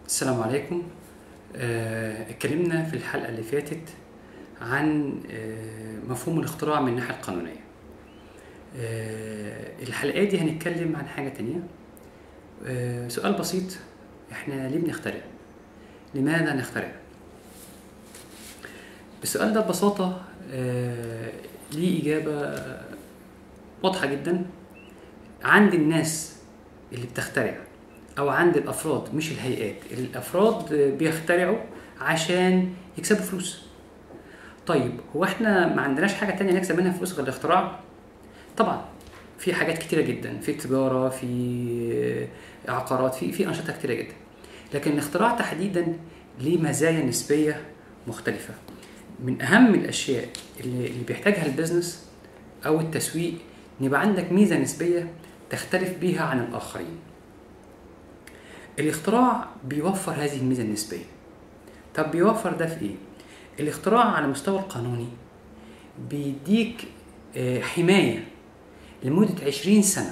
السلام عليكم آه، اتكلمنا في الحلقة اللي فاتت عن آه، مفهوم الاختراع من الناحية القانونية آه، الحلقة دي هنتكلم عن حاجة تانية آه، سؤال بسيط احنا ليه بنخترع لماذا نخترع السؤال ده ببساطة آه، ليه إجابة واضحة جدا عند الناس اللي بتخترع او عند الافراد مش الهيئات الافراد بيخترعوا عشان يكسبوا فلوس طيب هو احنا ما عندناش حاجه تانية نكسب منها فلوس غير الاختراع طبعا في حاجات كتيره جدا في تجاره في عقارات في في انشطه كتيره جدا لكن الاختراع تحديدا ليه مزايا نسبيه مختلفه من اهم الاشياء اللي, اللي بيحتاجها البيزنس او التسويق ان يبقى عندك ميزه نسبيه تختلف بيها عن الاخرين الاختراع بيوفر هذه الميزه النسبيه طب بيوفر ده في ايه الاختراع على المستوى القانوني بيديك آه، حمايه لمده 20 سنه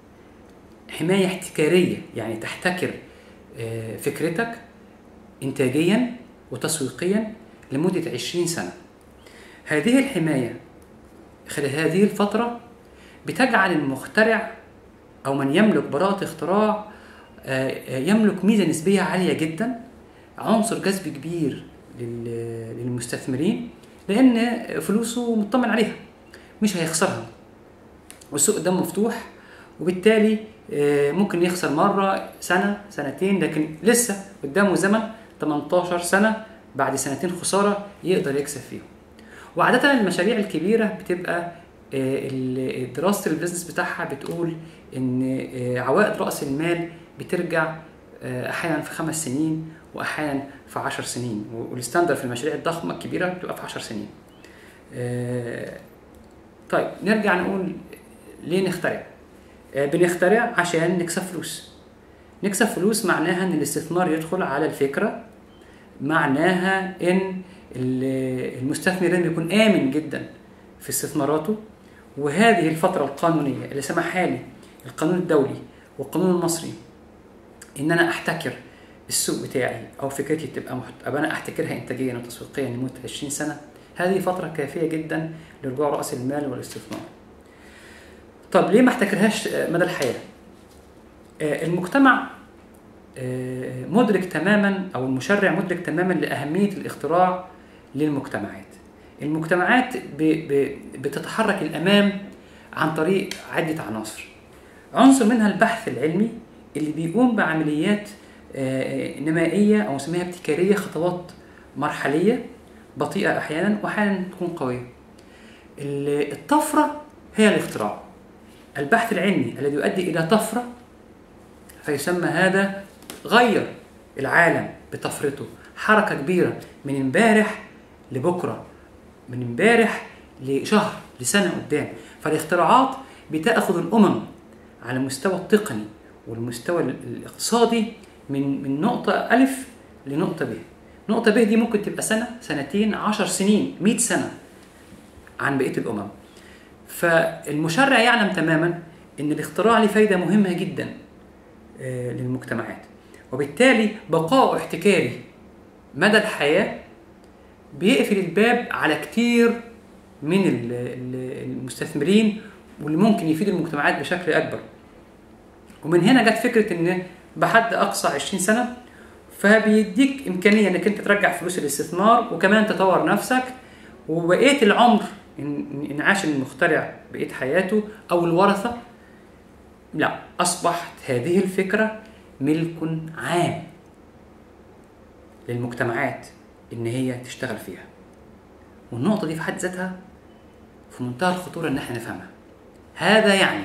حمايه احتكاريه يعني تحتكر آه، فكرتك انتاجيا وتسويقيا لمده 20 سنه هذه الحمايه خلال هذه الفتره بتجعل المخترع او من يملك براءه اختراع آه، يملك ميزه نسبيه عاليه جدا عنصر جذب كبير لل- للمستثمرين لان فلوسه مطمن عليها مش هيخسرها والسوق قدامه مفتوح وبالتالي آه، ممكن يخسر مره سنه سنتين لكن لسه قدامه زمن 18 سنه بعد سنتين خساره يقدر يكسب فيهم وعاده المشاريع الكبيره بتبقى آه، ال- دراسه البيزنس بتاعها بتقول ان آه، عوائد راس المال بترجع آه، احيانا في خمس سنين واحيانا في عشر سنين والستاندر في المشاريع الضخمه الكبيره بتبقى في عشر سنين آه، طيب نرجع نقول ليه نخترع آه، بنخترع عشان نكسب فلوس نكسب فلوس معناها ان الاستثمار يدخل على الفكره معناها ان ال- المستثمر لازم يكون امن جدا في استثماراته وهذه الفتره القانونيه اللي سمحها لي القانون الدولي والقانون المصري ان انا احتكر السوق بتاعي او فكرتي تبقى محت... ابقى انا احتكرها انتاجيا وتسويقيا لمده 20 سنه هذه فتره كافيه جدا لرجوع راس المال والاستثمار. طب ليه ما احتكرهاش آه، مدى الحياه؟ آه، المجتمع آه، مدرك تماما او المشرع مدرك تماما لاهميه الاختراع للمجتمعات. المجتمعات ب... ب... بتتحرك الامام عن طريق عده عناصر. عنصر منها البحث العلمي اللي بيقوم بعمليات آه، نمائيه او نسميها ابتكاريه خطوات مرحليه بطيئه احيانا واحيانا تكون قويه. ال- الطفره هي الاختراع. البحث العلمي الذي يؤدي الى طفره فيسمى هذا غير العالم بطفرته حركه كبيره من امبارح لبكره من امبارح لشهر لسنه قدام فالاختراعات بتاخذ الامم على المستوى التقني والمستوى ال- الاقتصادي من من نقطة ألف لنقطة ب. نقطة ب دي ممكن تبقى سنة، سنتين، عشر سنين، مئة سنة عن بقية الأمم. فالمشرع يعلم تماما إن الاختراع له فايدة مهمة جدا آه، للمجتمعات. وبالتالي بقاء احتكاري مدى الحياة بيقفل الباب على كتير من ال- ال- المستثمرين واللي ممكن يفيدوا المجتمعات بشكل أكبر. ومن هنا جت فكره ان بحد اقصى 20 سنه فبيديك امكانيه انك انت ترجع فلوس الاستثمار وكمان تطور نفسك وبقيه العمر ان إن عاش المخترع بقيه حياته او الورثه لا اصبحت هذه الفكره ملك عام للمجتمعات ان هي تشتغل فيها والنقطه دي في حد ذاتها في منتهى الخطوره ان احنا نفهمها هذا يعني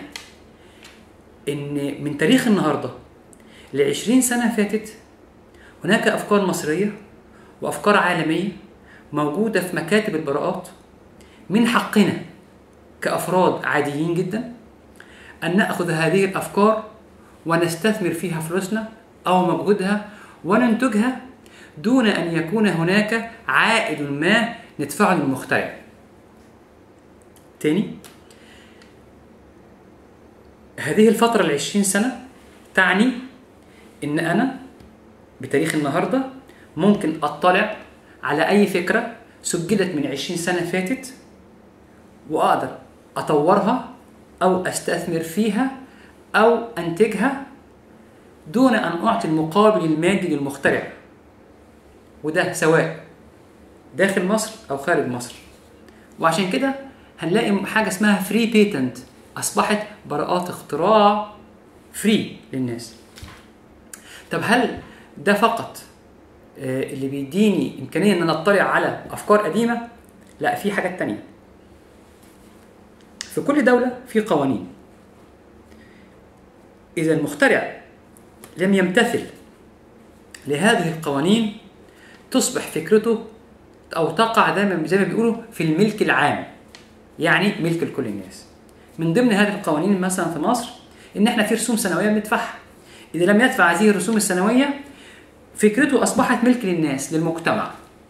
ان من تاريخ النهارده ل 20 سنه فاتت هناك افكار مصريه وافكار عالميه موجوده في مكاتب البراءات من حقنا كافراد عاديين جدا ان ناخذ هذه الافكار ونستثمر فيها فلوسنا او مجهودها وننتجها دون ان يكون هناك عائد ما ندفعه للمخترع. تاني هذه الفترة العشرين سنة تعني إن أنا بتاريخ النهارده ممكن اطلع على اي فكره سجلت من 20 سنه فاتت واقدر اطورها او استثمر فيها او انتجها دون ان اعطي المقابل المادي للمخترع وده سواء داخل مصر او خارج مصر وعشان كده هنلاقي حاجه اسمها فري بيتنت اصبحت براءات اختراع فري للناس طب هل ده فقط آه، اللي بيديني امكانيه ان انا اطلع على افكار قديمه لا في حاجات تانية في كل دوله في قوانين اذا المخترع لم يمتثل لهذه القوانين تصبح فكرته او تقع زي ما زي ما بيقولوا في الملك العام يعني ملك لكل الناس من ضمن هذه القوانين مثلا في مصر ان احنا في رسوم سنويه بندفعها اذا لم يدفع هذه الرسوم السنويه فكرته اصبحت ملك للناس للمجتمع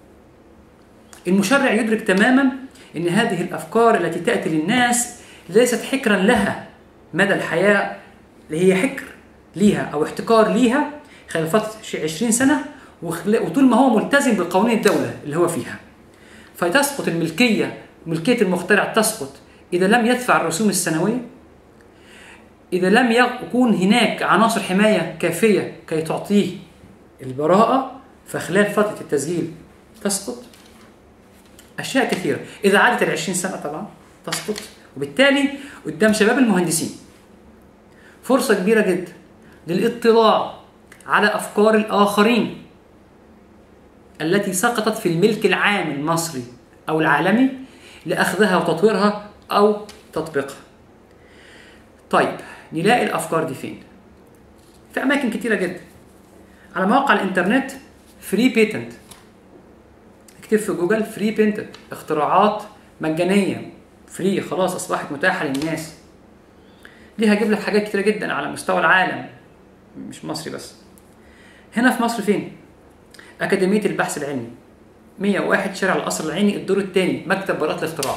المشرع يدرك تماما ان هذه الافكار التي تاتي للناس ليست حكرا لها مدى الحياه اللي هي حكر ليها او احتكار ليها خلال فتره 20 سنه وخلا- وطول ما هو ملتزم بقوانين الدوله اللي هو فيها فتسقط الملكيه ملكيه المخترع تسقط اذا لم يدفع الرسوم السنويه اذا لم يكون هناك عناصر حمايه كافيه كي تعطيه البراءه فخلال فتره التسجيل تسقط اشياء كثيره اذا عادت ال 20 سنه طبعا تسقط وبالتالي قدام شباب المهندسين فرصه كبيره جدا للاطلاع على افكار الاخرين التي سقطت في الملك العام المصري او العالمي لاخذها وتطويرها او تطبيقها. طيب نلاقي الافكار دي فين؟ في اماكن كتيره جدا. على مواقع الانترنت فري بيتنت اكتب في جوجل فري بيتنت اختراعات مجانيه فري خلاص اصبحت متاحه للناس. دي هجيب لك حاجات كتيره جدا على مستوى العالم مش مصري بس. هنا في مصر فين؟ أكاديمية البحث العلمي 101 شارع القصر العيني الدور الثاني مكتب براءة الاختراع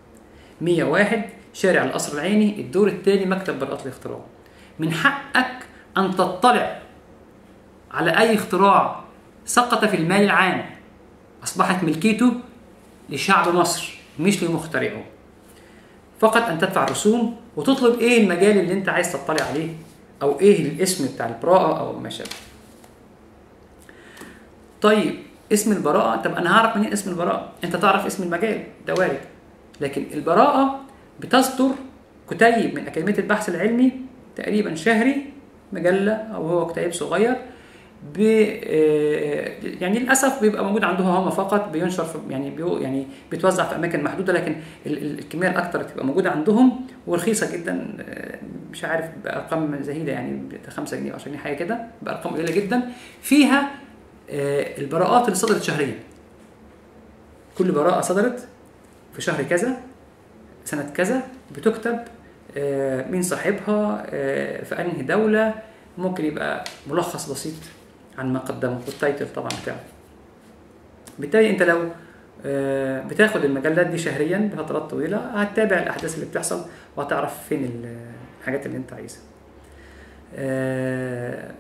101 شارع القصر العيني الدور الثاني مكتب براءة الاختراع من حقك أن تطلع على أي اختراع سقط في المال العام أصبحت ملكيته لشعب مصر مش لمخترعه فقط أن تدفع رسوم وتطلب إيه المجال اللي أنت عايز تطلع عليه أو إيه الاسم بتاع البراءة أو ما شابه طيب اسم البراءة طب أنا هعرف منين اسم البراءة؟ أنت تعرف اسم المجال ده وارد لكن البراءة بتصدر كتيب من أكاديمية البحث العلمي تقريبا شهري مجلة أو هو كتيب صغير ب آه، يعني للاسف بيبقى موجود عندهم هم فقط بينشر في يعني بيو يعني بيتوزع في اماكن محدوده لكن ال- ال- الكميه الاكثر بتبقى موجوده عندهم ورخيصه جدا آه، مش عارف بارقام زهيده يعني 5 جنيه 10 جنيه حاجه كده بارقام قليله جدا فيها آه، البراءات اللي صدرت شهريا كل براءة صدرت في شهر كذا سنة كذا بتكتب آه، مين صاحبها آه، في أنهي دولة ممكن يبقى ملخص بسيط عن ما قدمه والتايتل طبعا بتاعه بالتالي انت لو آه، بتاخد المجلات دي شهريا بفترات طويلة هتتابع الأحداث اللي بتحصل وهتعرف فين ال- الحاجات اللي انت عايزها آه،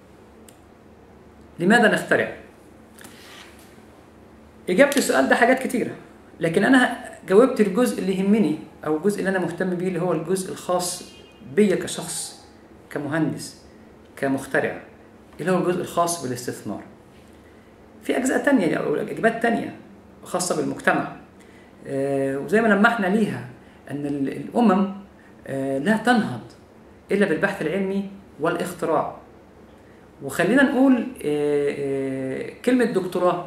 لماذا نخترع؟ إجابة السؤال ده حاجات كتيرة لكن أنا جاوبت الجزء اللي يهمني أو الجزء اللي أنا مهتم بيه اللي هو الجزء الخاص بيا كشخص كمهندس كمخترع اللي هو الجزء الخاص بالاستثمار في أجزاء تانية أو إجابات تانية خاصة بالمجتمع آه، وزي ما لمحنا ليها أن ال- الأمم آه، لا تنهض إلا بالبحث العلمي والاختراع وخلينا نقول آه، آه، كلمة دكتوراه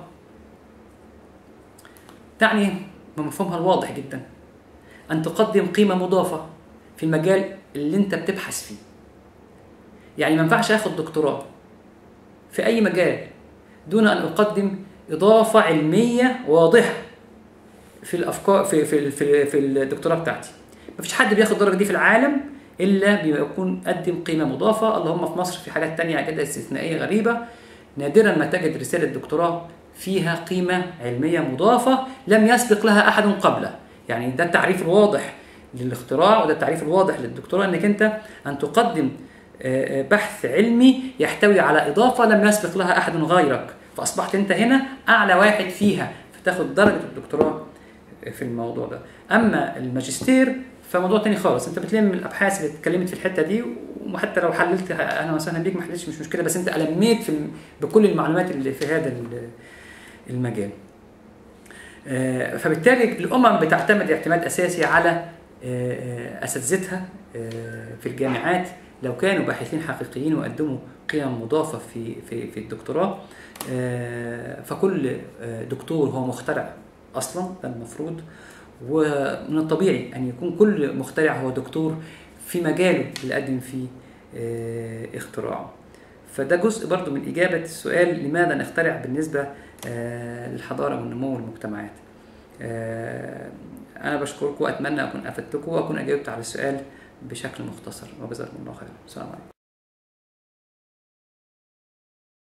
تعني بمفهومها الواضح جدا أن تقدم قيمة مضافة في المجال اللي أنت بتبحث فيه يعني ما ينفعش آخد دكتوراه في أي مجال دون أن أقدم إضافة علمية واضحة في الأفكار في في في, في الدكتوراه بتاعتي مفيش حد بياخد الدرجة دي في العالم إلا بيكون قدم قيمة مضافة اللهم في مصر في حاجات تانية كده استثنائية غريبة نادرا ما تجد رسالة دكتوراه فيها قيمة علمية مضافة لم يسبق لها أحد قبله يعني ده التعريف الواضح للاختراع وده التعريف الواضح للدكتوراه انك انت ان تقدم آه، بحث علمي يحتوي على إضافة لم يسبق لها أحد غيرك فأصبحت أنت هنا أعلى واحد فيها فتاخد درجة الدكتوراه في الموضوع ده أما الماجستير فموضوع تاني خالص انت بتلم الابحاث اللي اتكلمت في الحته دي وحتى لو حللت اهلا وسهلا بيك ما حللتش مش مشكله بس انت الميت في الم- بكل المعلومات اللي في هذا ال- المجال آه، فبالتالي الامم بتعتمد اعتماد اساسي على آه، آه، اساتذتها آه، في الجامعات لو كانوا باحثين حقيقيين وقدموا قيم مضافه في في في الدكتوراه آه، فكل آه، دكتور هو مخترع اصلا ده المفروض ومن الطبيعي ان يكون كل مخترع هو دكتور في مجاله اللي قدم فيه آه، اختراعه فده جزء برضو من إجابة السؤال لماذا نخترع بالنسبة آه، للحضارة والنمو والمجتمعات آه، أنا بشكركم وأتمنى أكون أفدتكم وأكون أجاوبت على السؤال بشكل مختصر وجزاكم الله خيرا السلام عليكم